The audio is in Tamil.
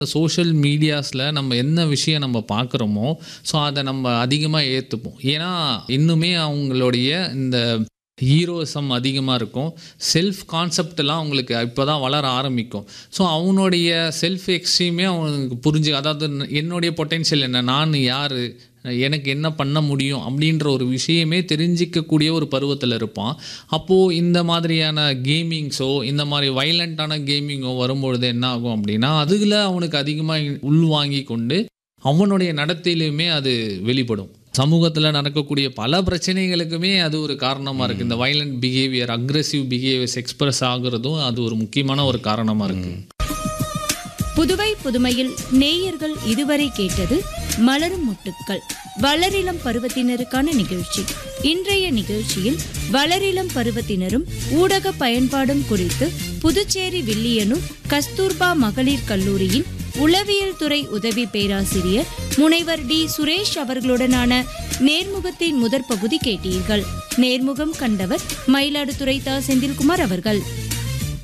சோஷியல் மீடியாஸில் நம்ம என்ன விஷயம் நம்ம பார்க்குறோமோ ஸோ அதை நம்ம அதிகமாக ஏற்றுப்போம் ஏன்னா இன்னுமே அவங்களுடைய இந்த ஹீரோசம் அதிகமாக இருக்கும் செல்ஃப் கான்செப்டெல்லாம் அவங்களுக்கு இப்போ தான் வளர ஆரம்பிக்கும் ஸோ அவனுடைய செல்ஃப் எக்ஸ்ட்ரீமே அவனுக்கு புரிஞ்சு அதாவது என்னுடைய பொட்டென்ஷியல் என்ன நான் யார் எனக்கு என்ன பண்ண முடியும் அப்படின்ற ஒரு விஷயமே தெரிஞ்சிக்கக்கூடிய ஒரு பருவத்தில் இருப்பான் அப்போது இந்த மாதிரியான கேமிங்ஸோ இந்த மாதிரி வைலண்ட்டான கேமிங்கோ வரும்பொழுது என்ன ஆகும் அப்படின்னா அதில் அவனுக்கு அதிகமாக உள்வாங்கி கொண்டு அவனுடைய நடத்தையிலுமே அது வெளிப்படும் சமூகத்தில் நடக்கக்கூடிய பல பிரச்சனைகளுக்குமே அது ஒரு காரணமாக இருக்குது இந்த violent behaviour aggressive behaviours express ஆகுறதும் அது ஒரு முக்கியமான ஒரு காரணமாக இருக்குது புதுவை புதுமையில் நேயர்கள் இதுவரை கேட்டது மலரும் முட்டுக்கள் வளரிளம் பருவத்தினருக்கான நிகழ்ச்சி இன்றைய நிகழ்ச்சியில் வளரிளம் பருவத்தினரும் ஊடக பயன்பாடும் குறித்து புதுச்சேரி வில்லியனூர் கஸ்தூர்பா மகளிர் கல்லூரியின் உளவியல் துறை உதவி பேராசிரியர் முனைவர் டி சுரேஷ் அவர்களுடனான நேர்முகத்தின் முதற் பகுதி கேட்டீர்கள் நேர்முகம் கண்டவர் மயிலாடுதுறை தா செந்தில்குமார் அவர்கள்